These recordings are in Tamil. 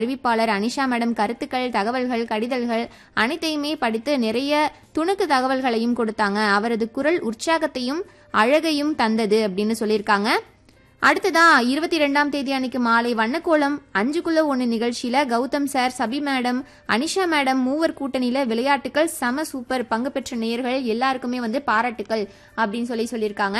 அறிவிப்பாளர் அனிஷா மேடம் கருத்துக்கள் தகவல்கள் கடிதல்கள் அனைத்தையுமே படித்து நிறைய துணுக்கு தகவல்களையும் கொடுத்தாங்க அவரது குரல் உற்சாகத்தையும் அழகையும் தந்தது அப்படின்னு சொல்லியிருக்காங்க அடுத்ததா இருபத்தி ரெண்டாம் தேதி அன்னைக்கு மாலை வண்ணக்கோலம் அஞ்சுக்குள்ள ஒன்று நிகழ்ச்சியில Gautham sir Sabi madam Anisha madam மூவர் கூட்டணியில விளையாட்டுகள் சம சூப்பர் பங்கு பெற்ற நேயர்கள் எல்லாருக்குமே வந்து பாராட்டுக்கள் அப்படின்னு சொல்லி சொல்லியிருக்காங்க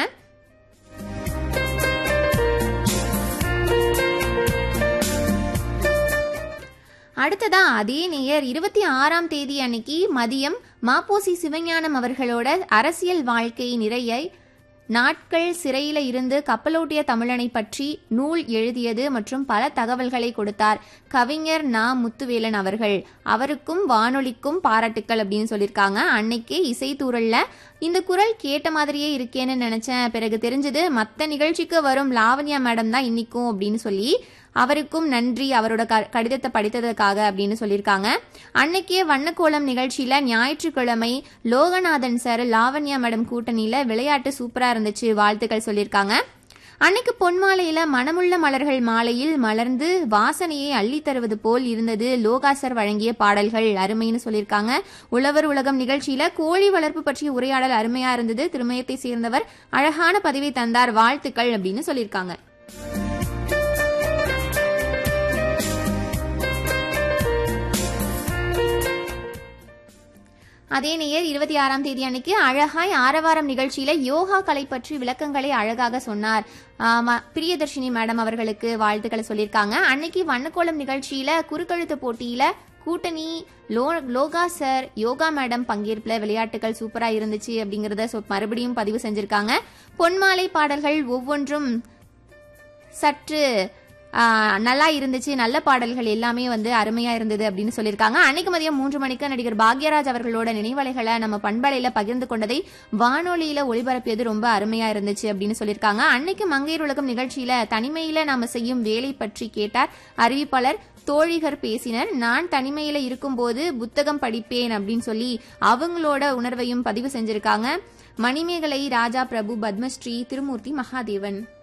அடுத்ததா அதே நேயர் இருபத்தி ஆறாம் தேதி அன்னைக்கு மதியம் மாப்போசி சிவஞானம் அவர்களோட அரசியல் வாழ்க்கை நிறையை நாட்கள் சிறையில இருந்து கப்பலோட்டிய தமிழனை பற்றி நூல் எழுதியது மற்றும் பல தகவல்களை கொடுத்தார் கவிஞர் நா முத்துவேலன் அவர்கள் அவருக்கும் வானொலிக்கும் பாராட்டுக்கள் அப்படின்னு சொல்லியிருக்காங்க அன்னைக்கே இசைத்தூரல்ல இந்த குரல் கேட்ட மாதிரியே இருக்கேன்னு நினைச்சேன் பிறகு தெரிஞ்சது மற்ற நிகழ்ச்சிக்கு வரும் லாவண்யா மேடம் தான் இன்னிக்கும் அப்படின்னு சொல்லி அவருக்கும் நன்றி அவரோட க- கடிதத்தை படித்ததற்காக அப்படின்னு சொல்லியிருக்காங்க அன்னைக்கே வண்ணக்கோலம் நிகழ்ச்சியில ஞாயிற்றுக்கிழமை லோகநாதன் சார் லாவண்யா மேடம் கூட்டணியில விளையாட்டு சூப்பரா இருந்துச்சு வாழ்த்துக்கள் சொல்லியிருக்காங்க அன்னைக்கு பொன்மாலையில மனமுள்ள மலர்கள் மாலையில் மலர்ந்து வாசனையை அள்ளித் தருவது போல் இருந்தது லோகாசர் வழங்கிய பாடல்கள் அருமைன்னு சொல்லியிருக்காங்க உழவர் உலகம் நிகழ்ச்சியில கோழி வளர்ப்பு பற்றிய உரையாடல் அருமையா இருந்தது திருமயத்தை சேர்ந்தவர் அழகான பதிவை தந்தார் வாழ்த்துக்கள் அப்படின்னு சொல்லியிருக்காங்க அதே நேயர் இருபத்தி ஆறாம் தேதி அன்னைக்கு அழகாய் ஆரவாரம் நிகழ்ச்சியில யோகா கலை பற்றி விளக்கங்களை அழகாக சொன்னார் ஆமா, பிரியதர்ஷினி மேடம் அவர்களுக்கு வாழ்த்துக்களை சொல்லியிருக்காங்க அன்னைக்கு வண்ணக்கோலம் நிகழ்ச்சியில குறுக்கெழுத்து போட்டியில கூட்டணி லோ லோகா சார் யோகா மேடம் பங்கேற்புல விளையாட்டுகள் சூப்பரா இருந்துச்சு அப்படிங்கறத சொ- மறுபடியும் பதிவு செஞ்சிருக்காங்க பொன்மாலை பாடல்கள் ஒவ்வொன்றும் சற்று ஆ, நல்லா இருந்துச்சு நல்ல பாடல்கள் எல்லாமே வந்து அருமையா இருந்தது அப்படின்னு சொல்லியிருக்காங்க அன்னைக்கு மதியம் மூன்று மணிக்கு நடிகர் பாக்யராஜ் அவர்களோட நினைவலைகளை நம்ம பண்பலையில பகிர்ந்து கொண்டதை வானொலியில ஒளிபரப்பியது ரொம்ப அருமையா இருந்துச்சு அப்படின்னு சொல்லியிருக்காங்க அன்னைக்கு மங்கையர் உலகம் நிகழ்ச்சியில தனிமையில நாம செய்யும் வேலை பற்றி கேட்டார் அறிவிப்பாளர் தோழிகர் பேசினர் நான் தனிமையில இருக்கும்போது புத்தகம் படிப்பேன் அப்படின்னு சொல்லி அவங்களோட உணர்வையும் பதிவு செஞ்சிருக்காங்க மணிமேகலை ராஜா பிரபு பத்மஸ்ரீ திருமூர்த்தி மகாதேவன்